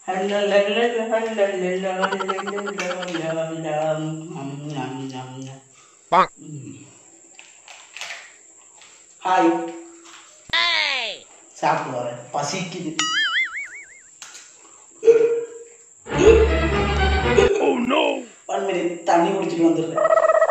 hi சாப்பிட வரேன் பசிக்குது ஒன் மினிட் தண்ணி குடிச்சிட்டு வந்துடுறேன்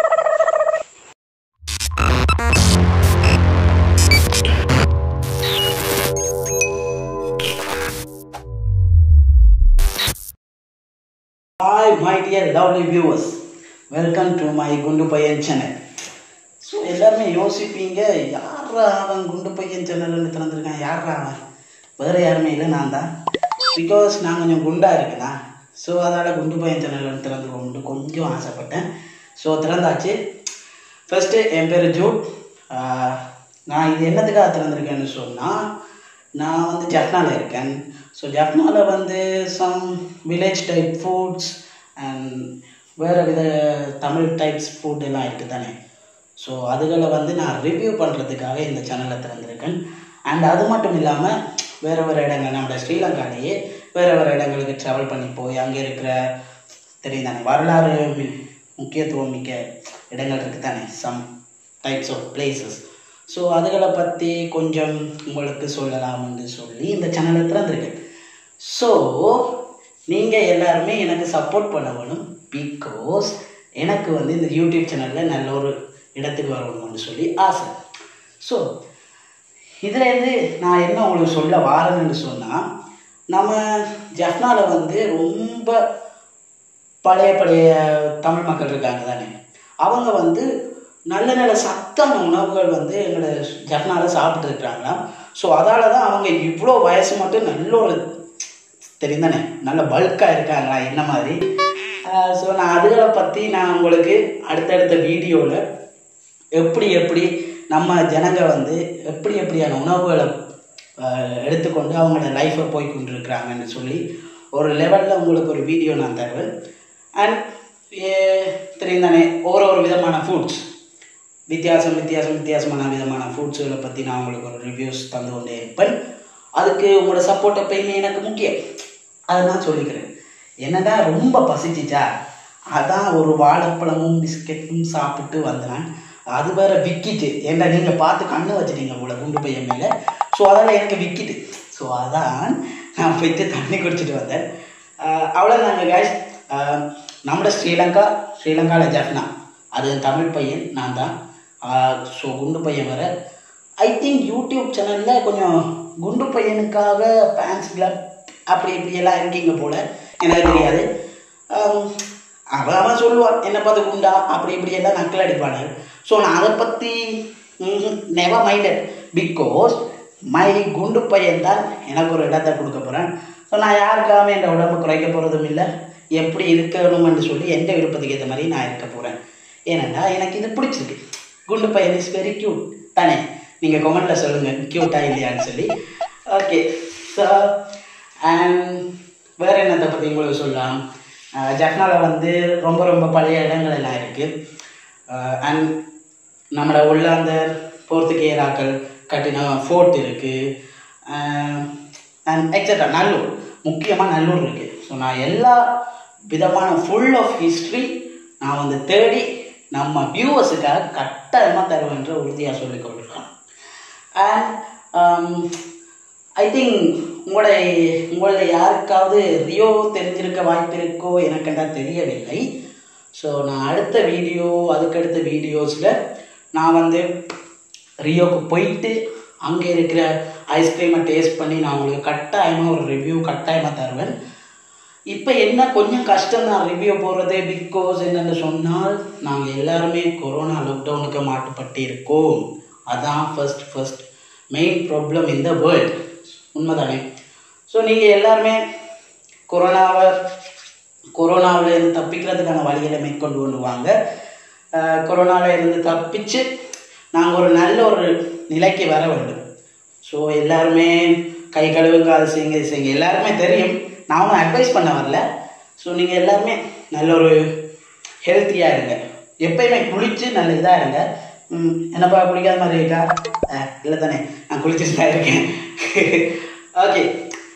hi my dear lovely viewers welcome to my குண்டு பையன் சேனல் ஸோ எல்லாருமே யோசிப்பீங்க யாரா அவன் குண்டு பையன் சேனல்னு திறந்துருக்கான் யாரா அவன் வேறு யாருமே இல்லை நான் தான் பிகாஸ் நான் கொஞ்சம் குண்டாக இருக்கேனா ஸோ அதனால் குண்டு பையன் சேனல் திறந்துருவோம்னு கொஞ்சம் ஆசைப்பட்டேன் ஸோ திறந்தாச்சு ஃபஸ்ட்டு என் பேர் ஜூட் ஆஹ், நான் இது என்னத்துக்காக திறந்திருக்கேன்னு சொன்னால் நான் வந்து ஜஃப்னாவில் இருக்கேன் ஸோ ஜஃப்னாவில் வந்து some village type foods and வேறு வித தமிழ் டைப்ஸ் ஃபுட் எல்லாம் இருக்குது தானே ஸோ அதுகளை வந்து நான் ரிவ்யூ பண்ணுறதுக்காக இந்த சேனலை திறந்திருக்கேன் அண்ட் அது மட்டும் இல்லாமல் வேறு வேறு இடங்கள் நம்ம ஸ்ரீலங்காலேயே வேறு வேறு இடங்களுக்கு ட்ராவல் பண்ணி போய் அங்கே இருக்கிற தெரியும் தானே வரலாறு மி- முக்கியத்துவம் மிக்க இடங்கள் இருக்குது தானே some types of places so அதுகளை பற்றி கொஞ்சம் உங்களுக்கு சொல்லலாம்னு சொல்லி இந்த சேனலை திறந்திருக்கேன் ஸோ நீங்கள் எல்லாருமே எனக்கு சப்போர்ட் பண்ண வேணும் பிகாஸ் எனக்கு வந்து இந்த யூடியூப் சேனலில் நல்ல ஒரு இடத்துக்கு வரணும்னு சொல்லி ஆசை ஸோ இதுலேருந்து நான் என்ன உங்களுக்கு சொல்ல வாரேன்னு சொன்னால் நம்ம ஜஃப்னாவில் வந்து ரொம்ப பழைய பழைய தமிழ் மக்கள் இருக்காங்க தானே அவங்க வந்து நல்ல நல்ல சத்தான உணவுகள் வந்து எங்களோட ஜஃப்னாவில் சாப்பிட்டு இருக்கிறாங்களாம் ஸோ அதால தான் அவங்க இவ்வளோ வயசு மட்டும் நல்ல ஒரு தெரியும் தானே நல்ல பல்காக இருக்காங்களா என்ன மாதிரி ஸோ நான் அதுகளை பற்றி நான் உங்களுக்கு அடுத்தடுத்த வீடியோவில் எப்படி எப்படி நம்ம ஜனங்க வந்து எப்படி எப்படியான உணவுகளை ஆஹ், எடுத்துக்கொண்டு அவங்களோட லைஃப்பை போய் கொண்டிருக்கிறாங்கன்னு சொல்லி ஒரு லெவலில் உங்களுக்கு ஒரு வீடியோ நான் தருவேன் அண்ட் தெரியும் தானே ஒரு ஒரு விதமான ஃபுட்ஸ் வித்தியாசம் வித்தியாசம் வித்தியாசமான விதமான ஃபுட்ஸுகளை பற்றி நான் உங்களுக்கு ஒரு ரிவ்யூஸ் தந்து கொண்டே இருப்பேன் அதுக்கு உங்களோட சப்போர்ட் எப்பயுமே எனக்கு முக்கியம் அதை நான் சொல்லிக்கிறேன் என்னதான் ரொம்ப பசிச்சிச்சா அதான் ஒரு வாழைப்பழமும் பிஸ்கெட்டும் சாப்பிட்டு வந்தேன் அது வேற விக்கிட்டு ஏன்டா நீங்கள் பார்த்து கண்ணு வச்சுட்டீங்க உங்களை குண்டு பையன் மேலே ஸோ அதெல்லாம் எனக்கு விக்கிட்டு ஸோ அதான் நான் போயிட்டு தண்ணி குடிச்சிட்டு வந்தேன் அவ்வளோதாங்க காய்ஸ் நம்மளோட ஸ்ரீலங்கா ஸ்ரீலங்காவில் ஜஃப்னா அது தமிழ் பையன் நான் தான் ஸோ குண்டு பையன் வேற ஐ திங்க் யூடியூப் சேனலில் கொஞ்சம் குண்டு பையனுக்காக ஃபேன்ஸ் கிளப் அப்படி இப்படி எல்லாம் இருக்கீங்க போல எனக்கு தெரியாது ஆம், அவன் அவன் சொல்லுவான் என்னை பார்த்து குண்டா அப்படி இப்படி எல்லாம் நக்கல் அடிப்பானு ஸோ நான் அதை பற்றி நெவர் மைண்டட் பிகாஸ் மை குண்டு பையன் தான் எனக்கு ஒரு இடத்தை கொடுக்க போகிறேன் ஸோ நான் யாருக்காகவும் என் உடம்பு குறைக்க போகிறதும் இல்லை எப்படி இருக்கணும்னு சொல்லி எந்த விருப்பத்துக்கு ஏற்ற மாதிரி நான் இருக்க போகிறேன் ஏனெண்டா எனக்கு இது பிடிச்சிருக்கு குண்டு பையன் இஸ் வெரி க்யூட் தானே நீங்கள் கமெண்ட்டில் சொல்லுங்கள் க்யூட்டா இல்லையான்னு சொல்லி ஓகே ஸோ அண்ட் வேறு என்னத்தை பற்றி உங்களுக்கு சொல்லலாம் ஜஃப்னாவில் வந்து ரொம்ப ரொம்ப பழைய இடங்கள் எல்லாம் இருக்குது அண்ட் நம்மளோட உள்ளாந்தர் போர்த்துகேயராக்கள் கட்டின ஃபோர்ட் இருக்குது அண்ட் எக்ஸட்ரா நல்லூர் முக்கியமாக நல்லூர் இருக்குது ஸோ நான் எல்லா விதமான ஃபுல் ஆஃப் ஹிஸ்ட்ரி நான் வந்து தேடி நம்ம வியூவர்ஸுக்காக கட்டாயமாக தருவேன்ற உறுதியாக சொல்லிக் கொள்கிறேன் அண்ட் ஐ திங்க் உங்களோட உங்களோட யாருக்காவது ரியோ தெரிஞ்சிருக்க வாய்ப்பு இருக்கோ எனக்கெண்டா தெரியவில்லை ஸோ நான் அடுத்த வீடியோ அதுக்கடுத்த வீடியோஸில் நான் வந்து ரியோக்கு போயிட்டு அங்கே இருக்கிற ஐஸ்கிரீமை டேஸ்ட் பண்ணி நான் உங்களுக்கு கட்டாயமாக ஒரு ரிவ்யூ கட்டாயமாக தருவேன் இப்போ என்ன கொஞ்சம் கஷ்டம் தான் ரிவ்யூ போடுறது பிகாஸ் என்னென்னு சொன்னால் நாங்கள் எல்லாருமே கொரோனா லாக்டவுனுக்கு மாட்டுப்பட்டு இருக்கோம் அதான் ஃபர்ஸ்ட் ஃபர்ஸ்ட் மெயின் ப்ராப்ளம் இந்த வேர்ல்ட் உண்மைதானே ஸோ நீங்கள் எல்லாருமே கொரோனாவை கொரோனாவில் இருந்து தப்பிக்கிறதுக்கான வழிகளை மேற்கொண்டு கொண்டு வாங்க கொரோனாவில் இருந்து தப்பிச்சு நாங்கள் ஒரு நல்ல ஒரு நிலைக்கு வர வேண்டும் ஸோ எல்லாருமே கை கழுவுங்க அது செய்யுங்க இது செய்யுங்க எல்லாருமே தெரியும் நான் ஒன்றும் அட்வைஸ் பண்ண வரல ஸோ நீங்கள் எல்லாருமே நல்ல ஒரு ஹெல்த்தியாக இருங்க எப்பயுமே குளிச்சு நல்ல இதாக இருங்க ம், என்னப்பா குளிக்காத மாதிரி இருக்கா இல்லை தானே நான் குளிச்சுட்டு தான் இருக்கேன் ஓகே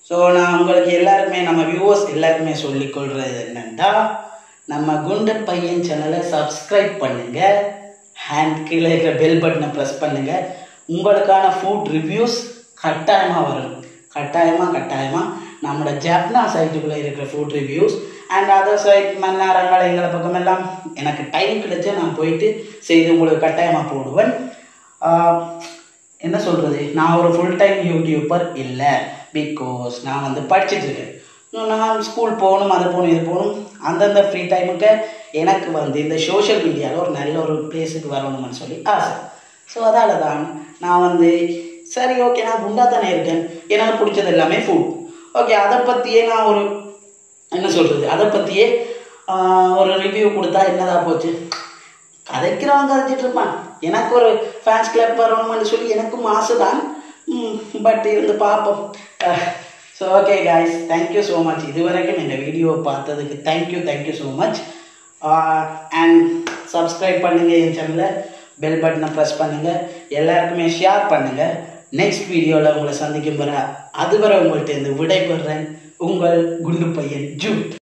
ஸோ நான் உங்களுக்கு எல்லாருக்குமே நம்ம வியூவர்ஸ் எல்லாருக்குமே சொல்லிக்கொள்கிறது என்னென்னா நம்ம குண்டு பையன் சேனலை சப்ஸ்கிரைப் பண்ணுங்க ஹேண்ட் கீழே இருக்கிற பெல் பட்டனை ப்ரெஸ் பண்ணுங்க உங்களுக்கான ஃபுட் ரிவ்யூஸ் கட்டாயமாக வரும் கட்டாயமாக கட்டாயமாக நம்மளோட ஜப்னா சைட்டுக்குள்ளே இருக்கிற food reviews and other side மன்னாரங்கள் எங்களை பக்கமெல்லாம் எனக்கு டைம் கிடைச்சா நான் போயிட்டு செய்து உங்களுக்கு கட்டாயமாக போடுவேன் ஆஹ், என்ன சொல்கிறது நான் ஒரு ஃபுல் டைம் யூடியூபர் இல்லை பிகாஸ் நான் வந்து படிச்சுட்டு இருக்கேன் இன்னும் நான் ஸ்கூல் போகணும் அது போகணும் இது போகணும் அந்தந்த ஃப்ரீ டைமுக்கு எனக்கு வந்து இந்த சோஷியல் மீடியாவில் ஒரு நல்ல ஒரு பிளேஸுக்கு வரணும்னு சொல்லி ஆசை ஸோ அதால தான் நான் வந்து சரி ஓகே நான் குண்டா தானே இருக்கேன் எனக்கு பிடிச்சது எல்லாமே ஃபுட் ஓகே அதை பற்றியே நான் ஒரு என்ன சொல்கிறது அதை பற்றியே ஒரு ரிவ்யூ கொடுத்தா என்னதா போச்சு கதைக்கிறவன் கதைச்சிட்டு இருப்பான் எனக்கு ஒரு ஃபேன்ஸ் கிளப் வரணும்னு சொல்லி எனக்கும் ஆசை தான் பட் இருந்து பார்ப்போம் so okay guys thank you so much இது வரைக்கும் இந்த வீடியோ பார்த்ததுக்கு thank you thank you so much and subscribe பண்ணுங்கள் என் சேனலை பெல் பட்டனை ப்ரெஸ் பண்ணுங்கள் எல்லாருக்குமே ஷேர் பண்ணுங்கள் நெக்ஸ்ட் வீடியோவில் உங்களை சந்திக்கும் வர அதுவரை உங்கள்கிட்ட இருந்து விடைபெறுறேன் உங்கள் குண்டு பையன் ஜூட்